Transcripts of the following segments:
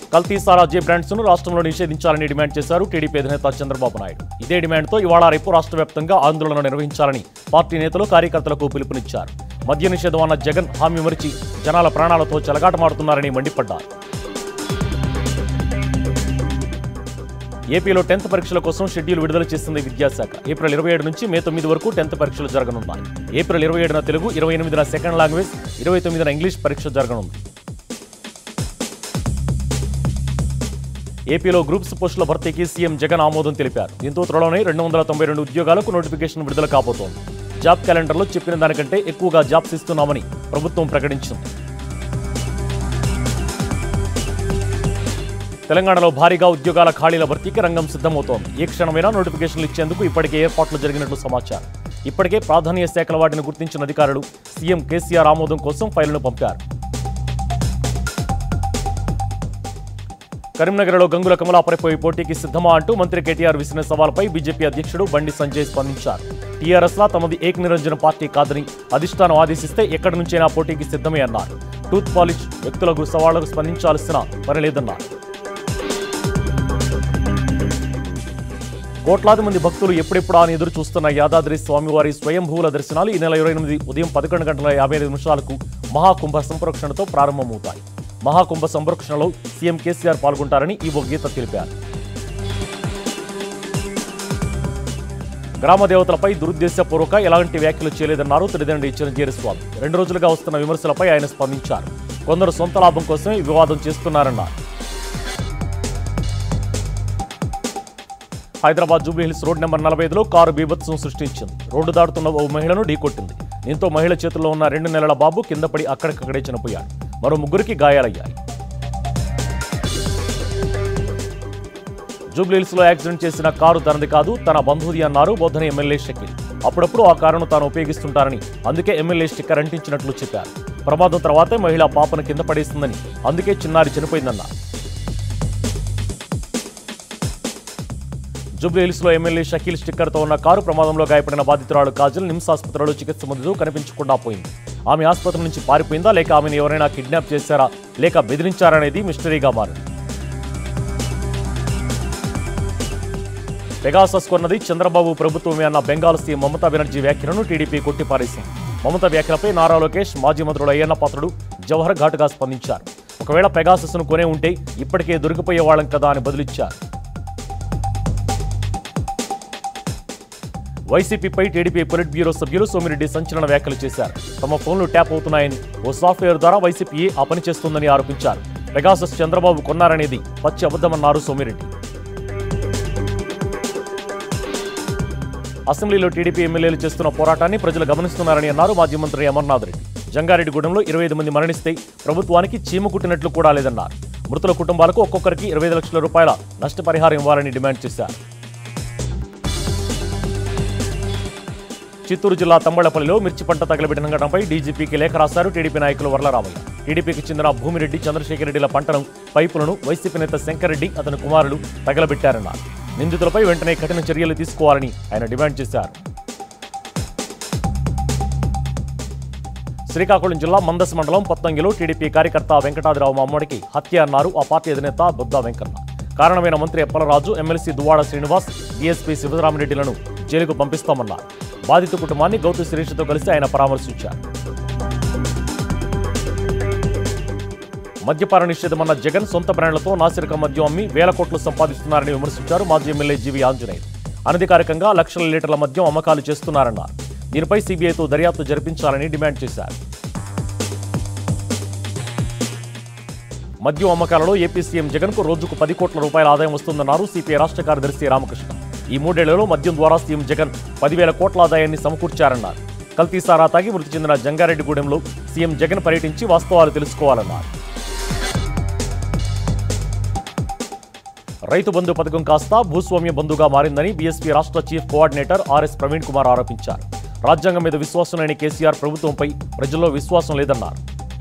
కల్తీ సారా జే బ్రాండ్స్ ను రాష్ట్రంలో నిషేధించాలని డిమాండ్ చేశారు టీడీపీ అధినేత చంద్రబాబు నాయుడు ఇదే డిమాండ్తో ఇవాళ రేపు రాష్ట్ర వ్యాప్తంగా ఆందోళన నిర్వహించాలని పార్టీ నేతలు కార్యకర్తలకు పిలుపునిచ్చారు మద్య నిషేధం అన్న జగన్ హామీ మరిచి జనాల ప్రాణాలతో చెలగాటమాడుతున్నారని మండిపడ్డారు ఏపీలో టెన్త్ పరీక్షల కోసం షెడ్యూల్ విడుదల చేసింది విద్యాశాఖ ఏప్రిల్ ఇరవై ఏడు నుంచి మే తొమ్మిది వరకు టెన్త్ పరీక్షలు జరగనున్నాయి ఏప్రిల్ ఇరవై ఏడున తెలుగు ఇరవై ఎనిమిదిన సెకండ్ లాంగ్వేజ్ ఇరవై తొమ్మిదిన ఇంగ్లీష్ పరీక్ష జరగనుంది ఏపీలో గ్రూప్స్ పోస్టుల భర్తీకి సీఎం జగన్ ఆమోదం తెలిపారు దీంతో త్వరలోనే రెండు వందల తొంభై రెండు ఉద్యోగాలకు నోటిఫికేషన్ విడుదల కాబోతోంది జాబ్ క్యాలెండర్లో చెప్పిన దానికంటే ఎక్కువగా జాబ్స్ ఇస్తున్నామని ప్రభుత్వం ప్రకటించింది తెలంగాణలో భారీగా ఉద్యోగాల ఖాళీల భర్తీకి రంగం సిద్ధమవుతోంది ఏ క్షణమైనా నోటిఫికేషన్లు ఇచ్చేందుకు ఇప్పటికే ఏర్పాట్లు జరిగినట్లు సమాచారం ఇప్పటికే ప్రాధాన్య శాఖల వాటిని గుర్తించిన అధికారులు సీఎం కేసీఆర్ ఆమోదం కోసం ఫైలును పంపారు కరీంనగర్లో గంగుల కమలాపరిపై పోటీకి సిద్ధమా అంటూ మంత్రి కేటీఆర్ విసిన సవాల్పై బీజేపీ అధ్యక్షుడు బండి సంజయ్ స్పందించారు టీఆర్ఎస్ లా తమది ఏక నిరంజన పార్టీ కాదని అధిష్టానం ఆదేశిస్తే ఎక్కడి నుంచైనా పోటీకి సిద్ధమే అన్నారు టూత్ పాలిష్ వ్యక్తులకు సవాళ్లకు స్పందించాల్సిన పని లేదన్నారు కోట్లాది మంది భక్తులు ఎప్పుడెప్పుడా అని ఎదురు చూస్తున్న యాదాద్రి స్వామివారి స్వయంభూల దర్శనాలు ఈ నెల ఇరవై ఎనిమిది ఉదయం పదకొండు గంటల యాభై ఐదు నిమిషాలకు మహాకుంభ సంప్రోక్షణతో ప్రారంభమవుతాయి మహాకుంభ సంప్రోక్షణలో సీఎం కేసీఆర్ పాల్గొంటారని ఈవో గీత తెలిపారు గ్రామ దేవతలపై దురుద్దేశపూర్వక ఎలాంటి వ్యాఖ్యలు చేయలేదన్నారు తల్లిదండ్రి చిరంజీవి స్వామి రెండు రోజులుగా వస్తున్న విమర్శలపై ఆయన స్పందించారు కొందరు సొంత లాభం కోసమే ఈ వివాదం చేస్తున్నారన్నారు హైదరాబాద్ జూబ్లీహిల్స్ రోడ్ నెంబర్ నలభై ఐదులో కారు బీభత్సం సృష్టించింది రోడ్డు దాటుతున్న ఓ మహిళను ఢీకొట్టింది దీంతో మహిళ చేతుల్లో ఉన్న రెండు నెలల బాబు కింద పడి అక్కడికక్కడే చనిపోయాడు మరో ముగ్గురికి గాయాలయ్యాయి జూబ్లీహిల్స్ లో యాక్సిడెంట్ చేసిన కారు తనది కాదు తన బంధువుది అన్నారు బోధన ఎమ్మెల్యే షకీల్ అప్పుడప్పుడు ఆ కారును తాను ఉపయోగిస్తుంటారని అందుకే ఎమ్మెల్యే స్టిక్కర్ అంటించినట్లు చెప్పారు ప్రమాదం తర్వాతే మహిళ పాపను కింద పడేసిందని అందుకే చిన్నారి చనిపోయిందన్నారు జూబ్లీహిల్స్ లో ఎమ్మెల్యే షకీల్ స్టిక్కర్ తో ఉన్న కారు ప్రమాదంలో గాయపడిన బాధితురాలు కాజల్ నిమ్స్ ఆసుపత్రిలో చికిత్స పొందుతూ కనిపించకుండా పోయింది ఆమె ఆసుపత్రి నుంచి పారిపోయిందా లేక ఆమెను ఎవరైనా కిడ్నాప్ చేశారా లేక బెదిరించారనేది మిస్టరీగా మారింది పెగాసస్ కొన్నది చంద్రబాబు ప్రభుత్వమే అన్న బెంగాల్ సీఎం మమతా బెనర్జీ వ్యాఖ్యలను టీడీపీ కొట్టిపారేసింది మమతా వ్యాఖ్యలపై నారా లోకేష్ మాజీ మంత్రులు అయ్యన్న పాత్రుడు జవహర్ ఘాటుగా స్పందించారు ఒకవేళ పెగాసస్ను కొనే ఉంటే ఇప్పటికే దొరికిపోయే వాళ్ళం కదా అని బదులిచ్చారు వైసీపీపై టీడీపీ పొలిట్ బ్యూరో సభ్యులు సోమిరెడ్డి సంచలన వ్యాఖ్యలు చేశారు తమ ఫోన్లు ట్యాప్ అవుతున్నాయని ఓ సాఫ్ట్వేర్ ద్వారా వైసీపీ ఆ పని చేస్తుందని ఆరోపించారు పెగాసస్ చంద్రబాబు కొన్నారనేది పచ్చి అబద్ధమన్నారు సోమిరెడ్డి అసెంబ్లీలో టీడీపీ ఎమ్మెల్యేలు చేస్తున్న పోరాటాన్ని ప్రజలు గమనిస్తున్నారని అన్నారు మాజీ మంత్రి అమర్నాథ్ రెడ్డి జంగారెడ్డిగూడెంలో ఇరవై ఐదు మంది మరణిస్తే ప్రభుత్వానికి చీమ కుట్టినట్లు కూడా లేదన్నారు మృతుల కుటుంబాలకు ఒక్కొక్కరికి ఇరవై ఐదు లక్షల రూపాయల నష్టపరిహారం ఇవ్వాలని డిమాండ్ చేశారు చిత్తూరు జిల్లా తంబళ్లపల్లిలో మిర్చి పంట తగలబెట్టిన ఘటనపై డీజీపీకి లేఖ రాశారు టీడీపీ నాయకులు వర్లరామయ్య టీడీపీకి చెందిన భూమిరెడ్డి చంద్రశేఖర్ రెడ్డిల పంటను పైపులను వైసీపీ నేత శంకర్ రెడ్డి అతని కుమారులు తగలబెట్టారన్నారు నిందితులపై వెంటనే కఠిన చర్యలు తీసుకోవాలని ఆయన డిమాండ్ చేశారు శ్రీకాకుళం జిల్లా మందస్ మండలం పత్తంగిలో టీడీపీ కార్యకర్త వెంకటాదిరావు మామ్మడికి హత్య అన్నారు ఆ పార్టీ అధినేత బుద్దా వెంకన్న కారణమైన మంత్రి అప్పలరాజు ఎమ్మెల్సీ దువ్వాడ శ్రీనివాస్ డీఎస్పీ శివరామరెడ్డిలను జైలుకు పంపిస్తామన్నారు బాధిత కుటుంబాన్ని గౌతు శిరీషతో కలిసి ఆయన పరామర్శించారు మద్యపాన నిషేధమన్న జగన్ సొంత బ్రాండ్లతో నాసిరక మద్యం అమ్మి వేల కోట్లు సంపాదిస్తున్నారని విమర్శించారు మాజీ ఎమ్మెల్యే జీవి ఆంజనేయులు అనధికారికంగా లక్షల లీటర్ల మద్యం అమ్మకాలు చేస్తున్నారన్నారు దీనిపై సీబీఐతో దర్యాప్తు జరిపించాలని డిమాండ్ చేశారు మద్యం అమ్మకాలలో ఏపీ సీఎం జగన్ కు రోజుకు పది కోట్ల రూపాయల ఆదాయం వస్తుందన్నారు సిపిఐ రాష్ట్ర కార్యదర్శి రామకృష్ణ ఈ మూడేళ్లలో మద్యం ద్వారా సీఎం జగన్ పదివేల కోట్ల ఆదాయాన్ని సమకూర్చారన్నారు కల్తీ సారా తాగి మృతి చెందిన జంగారెడ్డిగూడెంలో సీఎం జగన్ పర్యటించి వాస్తవాలు తెలుసుకోవాలన్నారు రైతు బంధు పథకం కాస్త భూస్వామ్య బంధుగా మారిందని బీఎస్పీ రాష్ట్ర chief coordinator RS Praveen Kumar ఆరోపించారు రాజ్యాంగం మీద విశ్వాసం లేని కేసీఆర్ ప్రభుత్వంపై ప్రజల్లో విశ్వాసం లేదన్నారు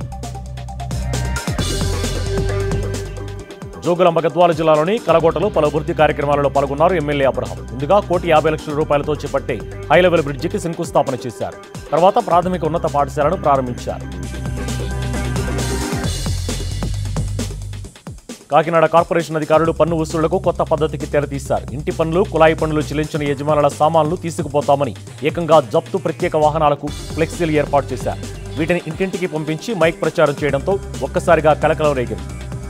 జోగులాంబ గద్వాల జిల్లాలోని కలగోటలో పలు అభివృద్ధి కార్యక్రమాలలో పాల్గొన్నారు ఎమ్మెల్యే అబ్రహం ముందుగా కోటి యాభై లక్షల రూపాయలతో చేపట్టే హై లెవెల్ బ్రిడ్జికి శంకుస్థాపన చేశారు తర్వాత ప్రాథమిక ఉన్నత పాఠశాలను ప్రారంభించారు కాకినాడ కార్పొరేషన్ అధికారులు పన్ను వసూళ్లకు కొత్త పద్ధతికి తెరతీశారు ఇంటి పన్నులు కుళాయి పన్నులు చెల్లించిన యజమానుల సామాన్లు తీసుకుపోతామని ఏకంగా జప్తు ప్రత్యేక వాహనాలకు ఫ్లెక్సీలు ఏర్పాటు చేశారు వీటిని ఇంటింటికి పంపించి మైక్ ప్రచారం చేయడంతో ఒక్కసారిగా కలకలం రేగింది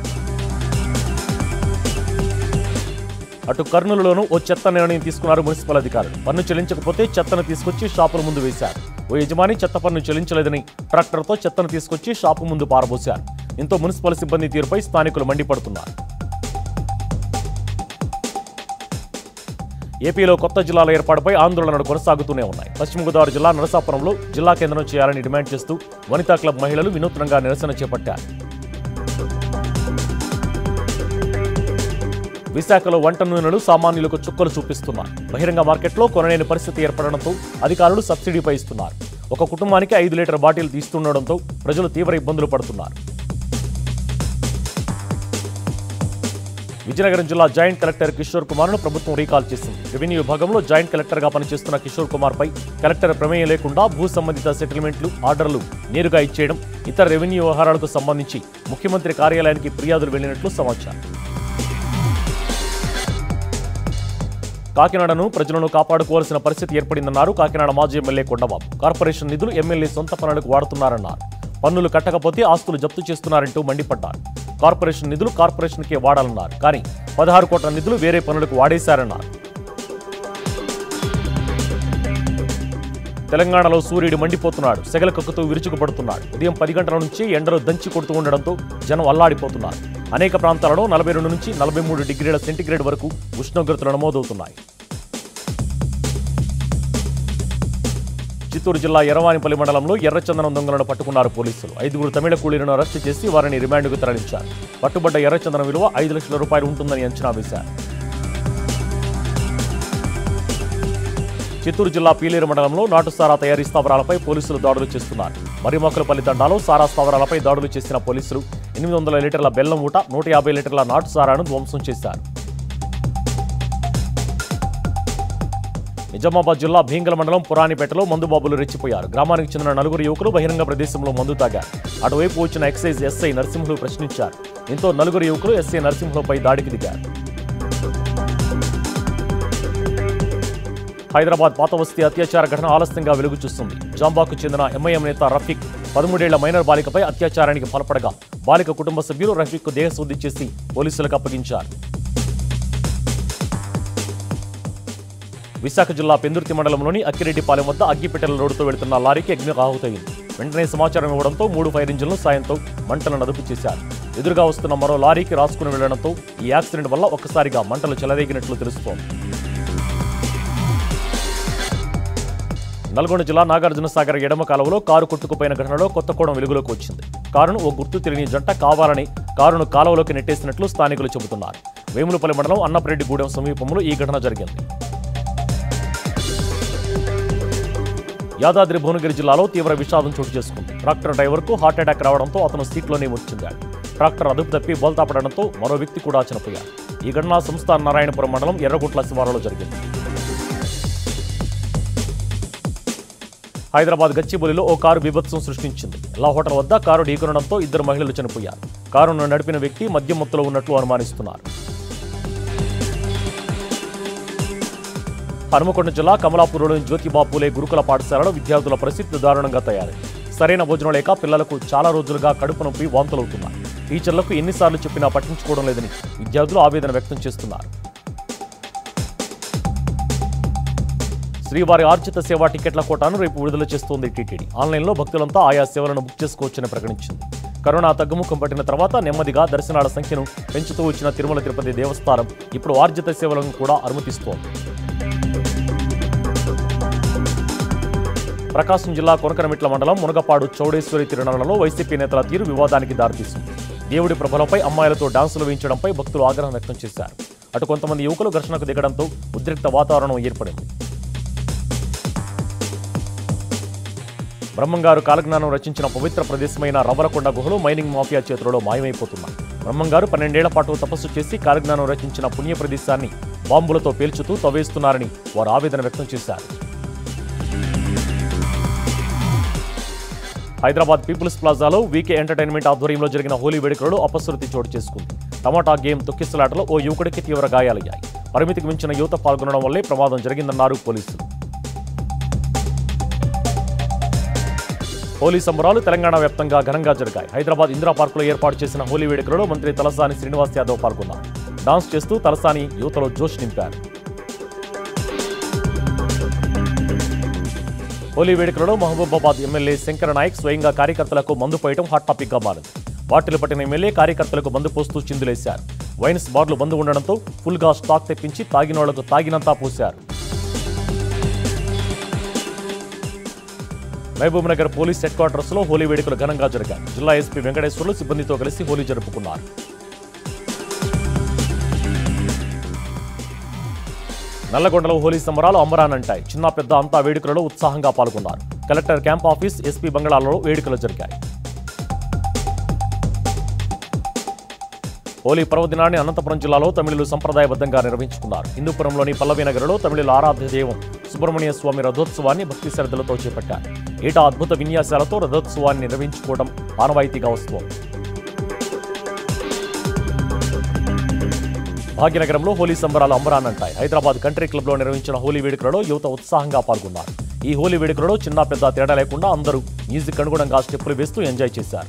అటు కర్నూలులోనూ ఓ చెత్త నిర్ణయం తీసుకున్నారు మున్సిపల్ అధికారులు పన్ను చెల్లించకపోతే చెత్తను తీసుకొచ్చి షాపుల ముందు వేశారు ఓ యజమాని చెత్త పన్ను చెల్లించలేదని ట్రాక్టర్తో చెత్తను తీసుకొచ్చి షాపు ముందు పారబోశారు దీంతో మున్సిపల్ సిబ్బంది తీరుపై స్థానికులు మండిపడుతున్నారు ఏపీలో కొత్త జిల్లాల ఏర్పాటుపై ఆందోళనలు కొనసాగుతూనే ఉన్నాయి పశ్చిమ గోదావరి జిల్లా నరసాపురంలో జిల్లా కేంద్రం చేయాలని డిమాండ్ చేస్తూ వనితా క్లబ్ మహిళలు వినూత్నంగా నిరసన చేపట్టారు విశాఖలో వంట నూనెలు సామాన్యులకు చుక్కలు చూపిస్తున్నారు బహిరంగ మార్కెట్లో కొనలేని పరిస్థితి ఏర్పడడంతో అధికారులు సబ్సిడీపై ఇస్తున్నారు ఒక కుటుంబానికి ఐదు లీటర్ బాటిల్ తీస్తుండడంతో ప్రజలు తీవ్ర ఇబ్బందులు పడుతున్నారు విజయనగరం జిల్లా జాయింట్ కలెక్టర్ కిషోర్ కుమార్ను ప్రభుత్వం రీకాల్ చేసింది రెవెన్యూ విభాగంలో జాయింట్ కలెక్టర్గా పనిచేస్తున్న కిషోర్ కుమార్పై కలెక్టర్ ప్రమేయం లేకుండా భూ సంబంధిత సెటిల్మెంట్లు ఆర్డర్లు నేరుగా ఇచ్చేయడం ఇతర రెవెన్యూ వ్యవహారాలకు సంబంధించి ముఖ్యమంత్రి కార్యాలయానికి ఫిర్యాదులు వెళ్లినట్లు సమాచారం కాకినాడను ప్రజలను కాపాడుకోవాల్సిన పరిస్థితి ఏర్పడిందన్నారు కాకినాడ మాజీ ఎమ్మెల్యే కొండబాబు కార్పొరేషన్ నిధులు ఎమ్మెల్యే సొంత పనులకు వాడుతున్నారన్నారు పన్నులు కట్టకపోతే ఆస్తులు జప్తు చేస్తున్నారంటూ మండిపడ్డారు కార్పొరేషన్ నిధులు కార్పొరేషన్కే వాడాలన్నారు కానీ పదహారు కోట్ల నిధులు వేరే పనులకు వాడేశారన్నారు తెలంగాణలో సూర్యుడు మండిపోతున్నాడు సెగల కక్కుతూ విరుచుకుపడుతున్నాడు ఉదయం పది గంటల నుంచి ఎండలు దంచి కొడుతూ ఉండడంతో జనం అల్లాడిపోతున్నారు అనేక ప్రాంతాలలో నలభై రెండు నుంచి నలభై మూడు డిగ్రీల సెంటీగ్రేడ్ వరకు ఉష్ణోగ్రతలు నమోదవుతున్నాయి చిత్తూరు జిల్లా ఎర్రవానిపల్లి మండలంలో ఎర్రచందనం దొంగలను పట్టుకున్నారు పోలీసులు ఐదుగురు తమిళ కూలీలను అరెస్టు చేసి వారిని రిమాండ్కు తరలించారు పట్టుబడ్డ ఎర్రచందనం విలువ ఐదు లక్షల రూపాయలు ఉంటుందని అంచనా వేశారు చిత్తూరు జిల్లా పీలేరు మండలంలో నాటు సారా తయారీ స్థావరాలపై పోలీసులు దాడులు చేస్తున్నారు మర్రిమొక్కలపల్లి తండాలో సారా స్థావరాలపై దాడులు చేసిన పోలీసులు ఎనిమిది వందల లీటర్ల బెల్లం ఊట నూట యాభై లీటర్ల నాటు సారాను ధ్వంసం చేశారు నిజామాబాద్ జిల్లా భీంగల మండలం పురాణిపేటలో మందుబాబులు రెచ్చిపోయారు గ్రామానికి చెందిన నలుగురు యువకులు బహిరంగ ప్రదేశంలో మందు తాగారు అటువైపు వచ్చిన ఎక్సైజ్ ఎస్ఐ నరసింహులు ప్రశ్నించారు దీంతో నలుగురు యువకులు ఎస్ఐ నరసింహులపై దాడికి దిగారు హైదరాబాద్ పాత వస్తీ అత్యాచార ఘటన ఆలస్యంగా వెలుగు చూస్తుంది జాంబాకు చెందిన ఎంఐఎం నేత రఫీక్ పదమూడేళ్ల మైనర్ బాలికపై అత్యాచారానికి పాల్పడగా బాలిక కుటుంబ సభ్యులు రఫీక్ దేహశుద్ధి చేసి పోలీసులకు అప్పగించారు విశాఖ జిల్లా పెందుర్తి మండలంలోని అక్కిరెడ్డిపాలెం వద్ద అగ్గిపెట్టెల రోడ్డుతో వెళుతున్న లారీకి అగ్ని ఆహుతయింది వెంటనే సమాచారం ఇవ్వడంతో మూడు ఫైర్ ఇంజిన్ల సాయంతో మంటలను అదుపు చేశారు ఎదురుగా వస్తున్న మరో లారీకి రాసుకుని వెళ్లడంతో ఈ యాక్సిడెంట్ వల్ల ఒక్కసారిగా మంటలు చెలరేగినట్లు తెలుస్తోంది నల్గొండ జిల్లా నాగార్జున సాగర్ ఎడమ కాలువలో కారు కొట్టుకుపోయిన ఘటనలో కొత్త కోణం వెలుగులోకి వచ్చింది కారును ఓ గుర్తు తెలియని జంట కావాలని కారును కాలువలోకి నెట్టేసినట్లు స్థానికులు చెబుతున్నారు వేములపల్లి మండలం అన్నపరెడ్డిగూడెం సమీపంలో ఈ ఘటన జరిగింది యాదాద్రి భువనగిరి జిల్లాలో తీవ్ర విషాదం చోటు చేసుకుంది ట్రాక్టర్ డ్రైవర్కు హార్ట్ అటాక్ రావడంతో అతను సీట్లోనే మృతిచెందాడు ట్రాక్టర్ అదుపు తప్పి బోల్తా పడడంతో మరో వ్యక్తి కూడా చనిపోయాడు ఈ ఘటన సంస్థ నారాయణపురం మండలం ఎర్రగుట్ల శివారులో జరిగింది హైదరాబాద్ గచ్చిబౌలిలో ఓ కారు బీభత్సం సృష్టించింది లా హోటల్ వద్ద కారు ఢీకొనడంతో ఇద్దరు మహిళలు చనిపోయారు కారును నడిపిన వ్యక్తి మద్యం మత్తులో ఉన్నట్లు అనుమానిస్తున్నారు హనుమకొండ జిల్లా కమలాపూర్లోని జ్యోతిబాపులే గురుకుల పాఠశాలలో విద్యార్థుల పరిస్థితి దారుణంగా తయారైంది సరైన భోజనం లేక పిల్లలకు చాలా రోజులుగా కడుపు నొప్పి వాంతులవుతున్నాయి టీచర్లకు ఎన్నిసార్లు చెప్పినా పట్టించుకోవడం లేదని విద్యార్థులు ఆవేదన వ్యక్తం చేస్తున్నారు శ్రీవారి ఆర్జిత సేవా టికెట్ల కోటాను రేపు విడుదల చేస్తోంది టీటీడీ ఆన్లైన్లో భక్తులంతా ఆయా సేవలను బుక్ చేసుకోవచ్చని ప్రకటించింది కరోనా తగ్గుముఖం పట్టిన తర్వాత నెమ్మదిగా దర్శనాల సంఖ్యను పెంచుతూ వచ్చిన తిరుమల తిరుపతి దేవస్థానం ఇప్పుడు ఆర్జిత సేవలను కూడా అనుమతిస్తోంది ప్రకాశం జిల్లా కొనకనమిట్ల మండలం మునగపాడు చౌడేశ్వరి తిరునాళ్లలో వైసీపీ నేతల తీరు వివాదానికి దారితీసింది దేవుడి ప్రభలపై అమ్మాయిలతో డాన్సులు వేయించడంపై భక్తులు ఆగ్రహం వ్యక్తం చేశారు అటు కొంతమంది యువకులు ఘర్షణకు దిగడంతో ఉద్రిక్త వాతావరణం ఏర్పడింది బ్రహ్మంగారు కాలజ్ఞానం రచించిన పవిత్ర ప్రదేశమైన రవ్వలకొండ గుహలు మైనింగ్ మాఫియా చేతులలో మాయమైపోతున్నాయి బ్రహ్మంగారు పన్నెండేళ్ల పాటు తపస్సు చేసి కాలజ్ఞానం రచించిన పుణ్య ప్రదేశాన్ని బాంబులతో పేల్చుతూ తవ్వేస్తున్నారని వారు ఆవేదన వ్యక్తం చేశారు హైదరాబాద్ పీపుల్స్ ప్లాజాలో వీకే ఎంటర్టైన్మెంట్ ఆధ్వర్యంలో జరిగిన హోలీ వేడుకలలో అపశృతి చోటు చేసుకుంది టమాటా గేమ్ తొక్కిసలాటలో ఓ యువకుడికి తీవ్ర గాయాలయ్యాయి పరిమితికి మించిన యువత పాల్గొనడం వల్లే ప్రమాదం జరిగిందన్నారు పోలీసులు హోలీ సంబరాలు తెలంగాణ వ్యాప్తంగా ఘనంగా జరిగాయి హైదరాబాద్ ఇందిరా పార్కులో ఏర్పాటు చేసిన హోలీ వేడుకలలో మంత్రి తలసాని శ్రీనివాస్ యాదవ్ పాల్గొన్నారు డాన్స్ చేస్తూ తలసాని యువతలో జోష్ నింపారు హోలీ వేడుకలలో మహబూబాబాద్ ఎమ్మెల్యే శంకర నాయక్ స్వయంగా కార్యకర్తలకు మందు పోయటం హాట్ టాపిక్ గా మారింది బాటిల్ పట్టిన ఎమ్మెల్యే కార్యకర్తలకు మందు పోస్తూ చిందులేశారు వైన్స్ బార్లు బంద్ ఉండడంతో ఫుల్ గా స్టాక్ తెప్పించి తాగినోళ్లకు తాగినంతా పోశారు Mahabub Nagar police headquarters లో హోలీ వేడుకలు ఘనంగా జరిగాయి జిల్లా ఎస్పీ వెంకటేశ్వర్లు సిబ్బందితో కలిసి హోలీ జరుపుకున్నారు నల్లగొండలో హోలీ సంబరాలు అంబరానంటాయి చిన్న పెద్ద అంతా వేడుకలలో ఉత్సాహంగా పాల్గొన్నారు కలెక్టర్ క్యాంప్ ఆఫీస్ ఎస్పీ బంగళాలలో వేడుకలు జరిగాయి హోలీ పర్వదినాన్ని అనంతపురం జిల్లాలో తమిళులు సంప్రదాయబద్ధంగా నిర్వహించుకున్నారు హిందూపురంలోని పల్లవి నగరంలో తమిళుల ఆరాధ్య దైవం సుబ్రహ్మణ్య స్వామి రథోత్సవాన్ని భక్తి శ్రద్ధలతో చేపట్టారు ఏటా అద్భుత విన్యాసాలతో రథోత్సవాన్ని నిర్వహించుకోవడం ఆనవాయితీగా వస్తోంది భాగ్యనగరంలో హోలీ సంబరాలు అంబరానంటాయి హైదరాబాద్ కంట్రీ క్లబ్లో నిర్వహించిన హోలీ వేడుకలలో యువత ఉత్సాహంగా పాల్గొన్నారు ఈ హోలీ వేడుకలలో చిన్న పెద్ద తేడా లేకుండా అందరూ మ్యూజిక్ అనుగుణంగా స్టెప్పులు వేస్తూ ఎంజాయ్ చేశారు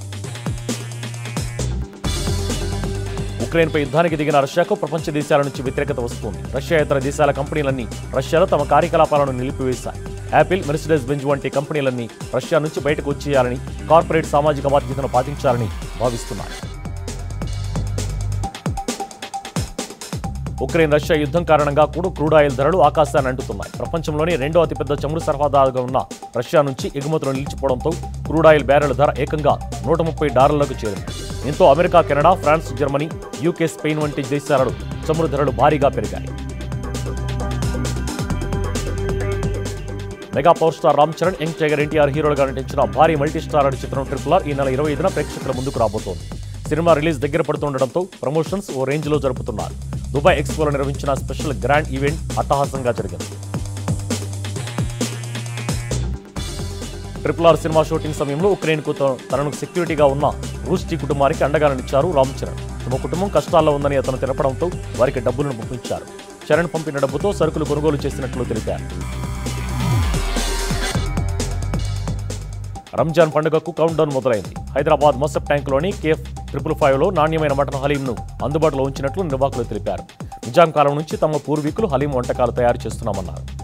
ఉక్రెయిన్పై యుద్ధానికి దిగిన రష్యాకు ప్రపంచ దేశాల నుంచి వ్యతిరేకత వస్తుంది రష్యా ఇతర దేశాల కంపెనీలన్నీ రష్యాలో తమ కార్యకలాపాలను నిలిపివేశాయి యాపిల్ మెర్సిడెస్ బెంజ్ వంటి కంపెనీలన్నీ రష్యా నుంచి బయటకు వచ్చేయాలని కార్పొరేట్ సామాజిక బాధ్యతను పాటించాలని భావిస్తున్నాయి ఉక్రెయిన్ రష్యా యుద్ధం కారణంగా కూడా క్రూడ్ ఆయిల్ ధరలు ఆకాశాన్ని అంటుతున్నాయి ప్రపంచంలోనే రెండో అతిపెద్ద చమురు సరఫరాదారుగా ఉన్న రష్యా నుంచి ఎగుమతులు నిలిచిపోవడంతో క్రూడ్ ఆయిల్ బ్యారెల్ ధర ఏకంగా నూట ముప్పై డాలర్లకు చేరింది దీంతో America Canada France Germany UK Spain వంటి దేశాలలో చమురు ధరలు భారీగా పెరిగాయి mega power star Ram Charan young tiger NTR హీరోలుగా నటించిన భారీ మల్టీ స్టార్ చిత్రం ట్రిపుల్ ఆర్ ఈ నెల ఇరవై ఐదున ప్రేక్షకుల ముందుకు రాబోతోంది సినిమా రిలీజ్ దగ్గర పడుతుండటంతో ప్రమోషన్స్ ఓ రేంజ్లో జరుపుతున్నారు దుబాయ్ ఎక్స్పోలో నిర్వహించిన స్పెషల్ గ్రాండ్ ఈవెంట్ అట్టహాసంగా జరిగింది ట్రిపుల్ ఆర్ సినిమా షూటింగ్ సమయంలో ఉక్రెయిన్కు త- తనను సెక్యూరిటీగా ఉన్న రూస్టీ కుటుంబానికి అండగా నిలిచారు రామ్ చరణ్ తమ కుటుంబం కష్టాల్లో ఉందని అతను తెలపడంతో వారికి డబ్బులను పంపించారు చరణ్ పంపిన డబ్బుతో సరుకులు కొనుగోలు చేసినట్లు తెలిపారు రంజాన్ పండుగకు కౌంట్ డౌన్ మొదలైంది హైదరాబాద్ మసప్ ట్యాంకులోని కేఫ్ ట్రిపుల్ ఫైవ్లో నాణ్యమైన మటన్ హలీంను అందుబాటులో ఉంచినట్లు నిర్వాహకులు తెలిపారు నిజాం కాలం నుంచి తమ పూర్వీకులు హలీం వంటకాలు తయారు చేస్తున్నామన్నారు